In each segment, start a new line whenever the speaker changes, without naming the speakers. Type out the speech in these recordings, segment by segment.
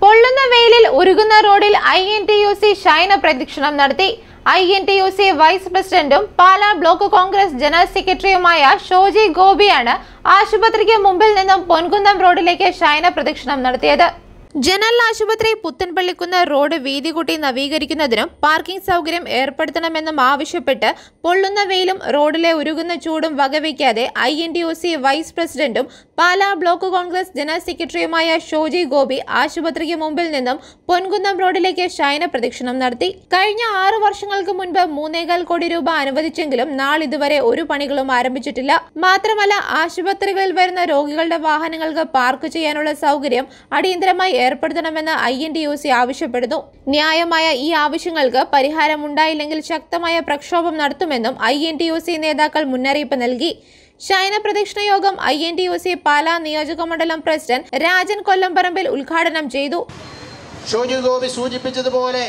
പൊള്ളുന്ന വെയിലിൽ ഉരുകുന്ന റോഡിൽ I N T U C ശയന പ്രദക്ഷിണം നടത്തി I N T U C vice പ്രസിഡന്റും പാലാ ബ്ലോക്ക് കോൺഗ്രസ് ജനറൽ സെക്രട്ടറിയുമായ ഷോജി ഗോപിയാണ് ആശുപത്രിക്ക് മുമ്പിൽ നിന്നും പൊൻകുന്നം റോഡിലേക്ക് ശയന പ്രദക്ഷിണം നടത്തിയത് ജനറൽ ആശുപത്രി പുത്തൻപള്ളിക്കുന്ന് റോഡ് വീതി കൂട്ടി നവീകരിക്കുന്നതിനും പാർക്കിംഗ് സൗകര്യം ഏർപ്പെടുത്തണമെന്നും ആവശ്യപ്പെട്ട് പൊള്ളുന്ന വെയിലും റോഡിലെ ഉരുകുന്ന ചൂടും വകവയ്ക്കാതെ I N T U C vice പ്രസിഡന്റും പാലാ ബ്ലോക്ക് കോൺഗ്രസ് ജനറൽ സെക്രട്ടറിയുമായ ഷോജി ഗോപി ആശുപത്രിക്ക് മുമ്പിൽ നിന്നും പൊൻകുന്നം റോഡിലേക്ക് ശയന പ്രദക്ഷിണം നടത്തി കഴിഞ്ഞ ആറു വർഷങ്ങൾക്ക് മുൻപ് മൂന്നേകാൽ കോടി രൂപ അനുവദിച്ചെങ്കിലും നാളിതുവരെ ഒരു പണികളും ആരംഭിച്ചിട്ടില്ല മാത്രമല്ല ആശുപത്രികളിൽ വരുന്ന രോഗികളുടെ വാഹനങ്ങൾക്ക് പാർക്ക് ചെയ്യാനുള്ള സൗകര്യം അടിയന്തരമായി ഏർപ്പെടുത്തണമെന്ന് I N T U C ആവശ്യപ്പെടുന്നു ന്യായമായ ഈ ആവശ്യങ്ങൾക്ക് പരിഹാരമുണ്ടായില്ലെങ്കിൽ ശക്തമായ പ്രക്ഷോഭം നടത്തുമെന്നും I N T U C നേതാക്കൾ മുന്നറിയിപ്പ് നൽകി ശയന പ്രദക്ഷിണ യോഗം I N T U C Pala നിയോജക മണ്ഡലം പ്രസിഡന്റ് രാജൻ കൊല്ലംപറമ്പിൽ ഉദ്ഘാടനം ചെയ്തു
ഷോജി ഗോപി സൂചിപ്പിച്ചതുപോലെ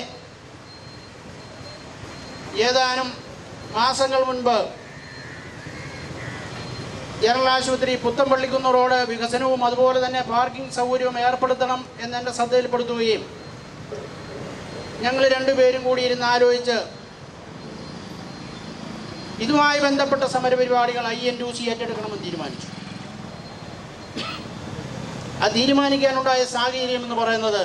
ഏതാനും മാസങ്ങൾ മുൻപ് ജനറൽ ആശുപത്രി പുത്തമ്പള്ളിക്കുന്ന് റോഡ് വികസനവും അതുപോലെ തന്നെ പാർക്കിംഗ് സൗകര്യവും ഏർപ്പെടുത്തണം എന്നെൻ്റെ ശ്രദ്ധയിൽപ്പെടുത്തുകയും ഞങ്ങൾ രണ്ടുപേരും കൂടി ഇരുന്ന് ആലോചിച്ച് ഇതുമായി ബന്ധപ്പെട്ട സമരപരിപാടികൾ ഐ എൻ ടു സി ഏറ്റെടുക്കണമെന്ന് തീരുമാനിച്ചു ആ തീരുമാനിക്കാനുണ്ടായ സാഹചര്യം എന്ന് പറയുന്നത്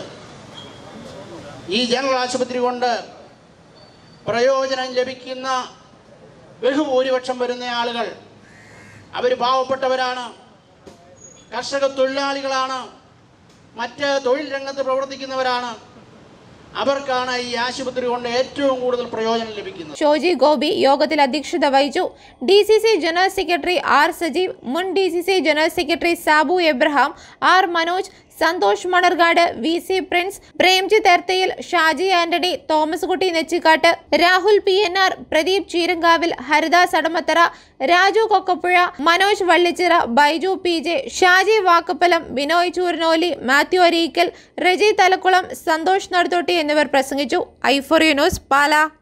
ഈ ജനറൽ ആശുപത്രി കൊണ്ട് പ്രയോജനം ലഭിക്കുന്ന ബഹുഭൂരിപക്ഷം വരുന്ന ആളുകൾ അവർ പാവപ്പെട്ടവരാണ് കർഷക തൊഴിലാളികളാണ് മറ്റ് തൊഴിൽ രംഗത്ത് പ്രവർത്തിക്കുന്നവരാണ് അവർക്കാണ് ഈ ആശുപത്രി കൊണ്ട് ഏറ്റവും കൂടുതൽ പ്രയോജനം ലഭിക്കുന്നത്
ഷോജി ഗോപി യോഗത്തിൽ അധ്യക്ഷത വഹിച്ചു D C C general secretary R Sajeev മുൻ D C C general secretary Sabu Abraham R Manoj Santhosh Manarcad V C Prince Premjith Erthayil Shaji Antony Thomas Kutty Nechikkattu Rahul P N R Pradeep Cheerankavil Haridas Adamathara Raju Kokkappuzha Manoj Vallichira Baiju P J Shaji Vakkappalam Binoy Chooranoli Mathew Areekkal Reji Thalakkulam Santhosh Naduthotti എന്നിവർ പ്രസംഗിച്ചു ഐഫോറിയ ന്യൂസ് പാലാ